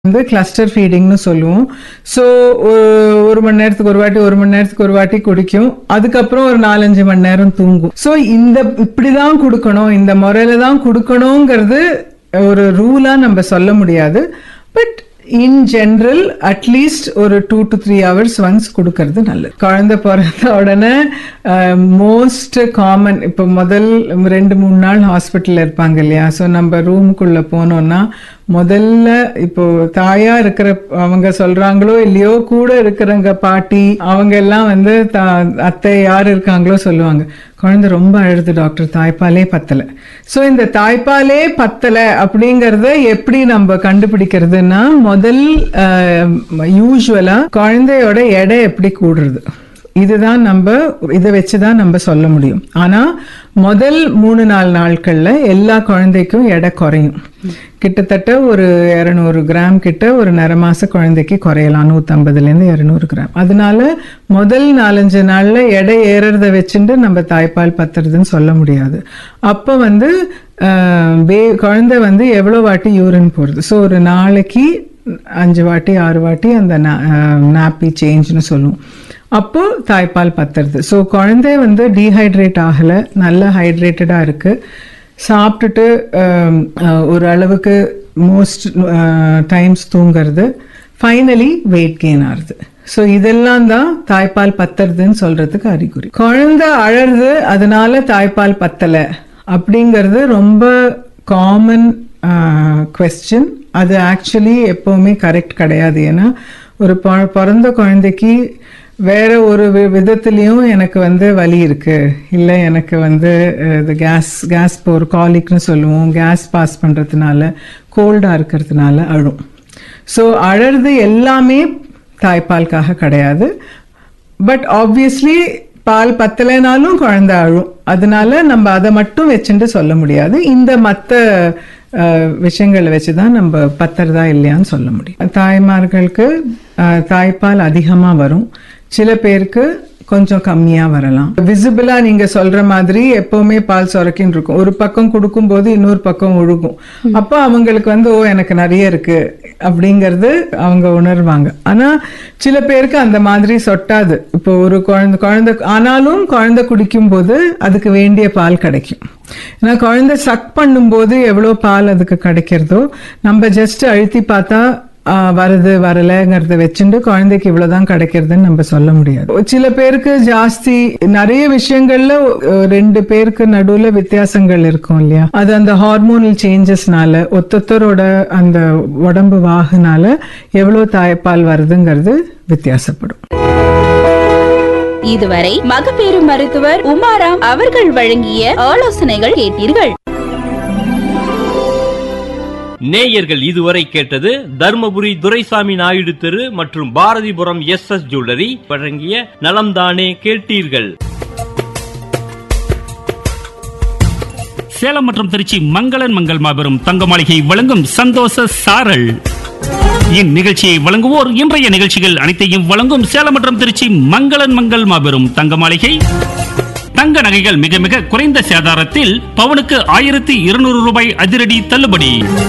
வந்து கிளஸ்டர் ஃபீடிங்னு சொல்லுவோம் ஸோ ஒரு மணி நேரத்துக்கு ஒரு வாட்டி ஒரு மணி நேரத்துக்கு ஒரு வாட்டி குடிக்கும் அதுக்கப்புறம் ஒரு நாலஞ்சு மணி நேரம் தூங்கும் ஸோ இந்த இப்படிதான் கொடுக்கணும் இந்த முறையில தான் கொடுக்கணுங்கிறது ஒரு ரூலா நம்ம சொல்ல முடியாது பட் இன் ஜென்ரல் அட்லீஸ்ட் ஒரு two to three hours once கொடுக்கறது நல்லது குழந்தை பிறந்த உடனே மோஸ்ட் காமன் இப்போ முதல் ரெண்டு மூணு நாள் ஹாஸ்பிட்டலில் இருப்பாங்க இல்லையா ஸோ நம்ம ரூமுக்குள்ளே போனோம்னா முதல்ல இப்போ தாயா இருக்கிற அவங்க சொல்றாங்களோ இல்லையோ கூட இருக்கிறவங்க பாட்டி அவங்க எல்லாம் வந்து தா- அத்தை யார் இருக்காங்களோ சொல்லுவாங்க குழந்தை ரொம்ப அழுது டாக்டர் தாய்ப்பாலே பத்தல ஸோ இந்த தாய்ப்பாலே பத்தல அப்படிங்கறத எப்படி நம்ம கண்டுபிடிக்கிறதுன்னா முதல் யூஸ்வலா குழந்தையோட எடை எப்படி கூடுறது இதுதான் நம்ம இதை வச்சுதான் நம்ம சொல்ல முடியும் ஆனா முதல் மூணு நாலு நாட்கள்ல எல்லா குழந்தைக்கும் எடை குறையும் கிட்டத்தட்ட ஒரு இரநூறு கிராம் கிட்ட ஒரு நரமாச குழந்தைக்கு குறையலாம் நூற்றம்பதுல இருந்து இரநூறு கிராம் அதனால முதல் நாலஞ்சு நாள்ல எடை ஏறுறத வச்சுட்டு நம்ம தாய்ப்பால் பத்துறதுன்னு சொல்ல முடியாது அப்போ வந்து ஆஹ், வே- குழந்தை வந்து எவ்வளோ வாட்டி யூரின் போறது ஸோ ஒரு நாளைக்கு அஞ்சு வாட்டி ஆறு வாட்டி அந்த நாப்பி சேஞ்ச்னு சொல்லுவோம் அப்போ தாய்ப்பால் பத்துறது ஸோ குழந்தை வந்து டீஹைட்ரேட் ஆகலை நல்ல ஹைட்ரேட்டடாக இருக்கு சாப்பிட்டுட்டு ஆம், அஹ், ஒரு அளவுக்கு மோஸ்ட் டைம்ஸ் தூங்குறது ஃபைனலி வெயிட் கெயின் ஆகுது ஸோ இதெல்லாம் தான் தாய்ப்பால் பத்துறதுன்னு சொல்றதுக்கு அறிகுறி குழந்தை அழறது அதனால தாய்ப்பால் பத்தலை அப்படிங்கிறது ரொம்ப காமன் கொஸ்டின் அது ஆக்சுவலி எப்போவுமே கரெக்ட் கிடையாது ஏன்னா ஒரு பொ- பிறந்த குழந்தைக்கு வேற ஒரு வி- விதத்துலயும் எனக்கு வந்து வலி இருக்கு இல்ல எனக்கு வந்து அஹ், இது கேஸ் கேஸ் ஒரு காலிக்னு சொல்லுவோம் கேஸ் பாஸ் பண்றதுனால கோல்டா இருக்கிறதுனால அழும் ஸோ அழறது எல்லாமே தாய்ப்பாலுக்காக கிடையாது பட் ஆப்வியஸ்லி பால் பத்தலைனாலும் குழந்தை அழும் அதனால நம்ம அதை மட்டும் வச்சுட்டு சொல்ல முடியாது இந்த மற்ற விஷயங்களை வச்சு தான் நம்ம பத்துறதா இல்லையான்னு சொல்ல முடியும் தாய்மார்களுக்கு அஹ், தாய்ப்பால் அதிகமாக வரும் சில பேருக்கு கொஞ்சம் கம்மியா வரலாம் விசிபிளா நீங்க சொல்ற மாதிரி எப்பவுமே பால் சுரக்கின்னு இருக்கும் ஒரு பக்கம் கொடுக்கும்போது இன்னொரு பக்கம் ஒழுகும் அப்போ அவங்களுக்கு வந்து ஓ எனக்கு நிறைய இருக்கு அப்படிங்கறது அவங்க உணர்வாங்க ஆனா சில பேருக்கு அந்த மாதிரி சொட்டாது இப்போ ஒரு குழந்தை குழந்தை ஆனாலும் குழந்தை குடிக்கும்போது அதுக்கு வேண்டிய பால் கிடைக்கும் ஏன்னா குழந்தை சக் பண்ணும்போது எவ்வளோ பால் அதுக்கு கிடைக்கிறதோ நம்ம ஜஸ்ட் அழுத்தி பார்த்தா ஆ, வருது வரலங்கிறத வச்சுட்டு குழந்தைக்கு இவ்வளவுதான் கிடைக்கிறதுன்னு நம்ம சொல்ல முடியாது சில பேருக்கு ஜாஸ்தி நிறைய விஷயங்கள்ல அஹ், ரெண்டு பேருக்கு நடுவுல வித்தியாசங்கள் இருக்கும் இல்லையா அது அந்த ஹார்மோனல் சேஞ்சஸ்னால ஒத்தொத்தரோட அந்த உடம்பு வாகுனால எவ்வளவு தாய்ப்பால் வருதுங்கிறது வித்தியாசப்படும் இதுவரை மகப்பேறு மருத்துவர் உமாராம் அவர்கள் வழங்கிய ஆலோசனைகள் கேட்டீர்கள் நேயர்கள் இதுவரை கேட்டது தர்மபுரி துரைசாமி நாயுடு தெரு மற்றும் பாரதிபுரம் எஸ் எஸ் ஜுவல்லரி வழங்கிய நலம்தானே கேட்டீர்கள் சேலம் மற்றும் திருச்சி மங்களன் மங்கள் மாபெரும் தங்க மாளிகை வழங்கும் சந்தோஷ சாரல் இந்நிகழ்ச்சியை வழங்குவோர் இன்றைய நிகழ்ச்சிகள் அனைத்தையும் வழங்கும் சேலம் மற்றும் திருச்சி மங்களன் மங்கள் மாபெரும் தங்க மாளிகை தங்க நகைகள் மிக மிக குறைந்த சேதாரத்தில் பவுனுக்கு ஆயிரத்தி இருநூறு ரூபாய் அதிரடி தள்ளுபடி